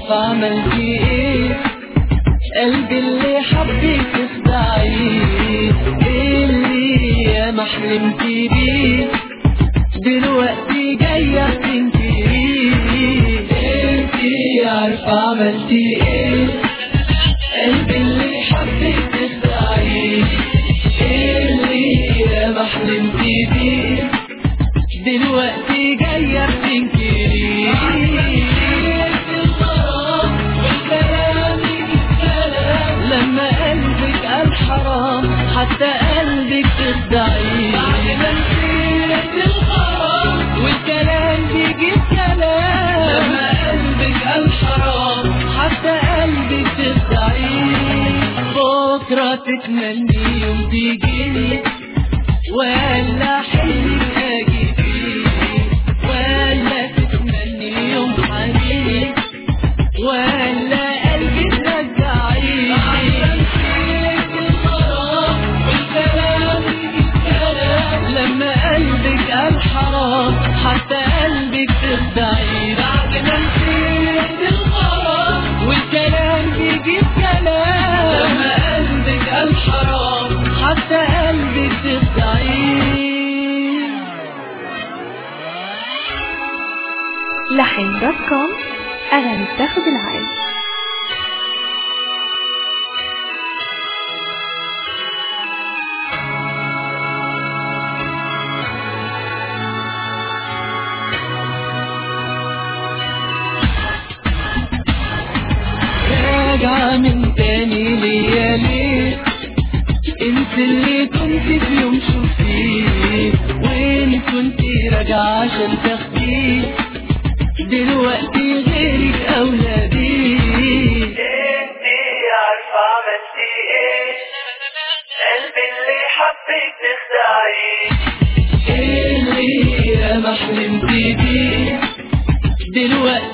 عارفة عملتي ايه قلبي اللي حبك تخدعيه اللي يا ما حلمتي بيه دلوقتي جاية تنكريه انتي عارفة عملتي ايه قلبي اللي حبك تخدعيه اللي يا ما حلمتي بيه دلوقتي جاية بتنكري لما قلبك قال حرام حتى قلبك تخدعي والكلام بيجيب كلام لما قلبك قال حرام حتى قلبك تخدعي بكرة تتمني يوم تيجيلي ولا حلمك اجي فيه ولا تتمني يوم حنيني ولا قلبي ترجعي لما قلبك قال حرام حتى قلبك تخدعي بعد ما نسيت الغرام والكلام بيجيب كلام لما قلبك قال حرام حتى قلبك تخدعي لحن دوت كوم أغاني بتاخد العقل راجعة من تاني ليا ليه انت اللي كنت في يوم شوفيه وين كنت راجعة عشان تاخديه دلوقتي غيرك اولى بيه انتي عارفة عملتي ايه قلبي اللي حبك تخدعيه اللي يا ما حلمتي بيه دلوقتي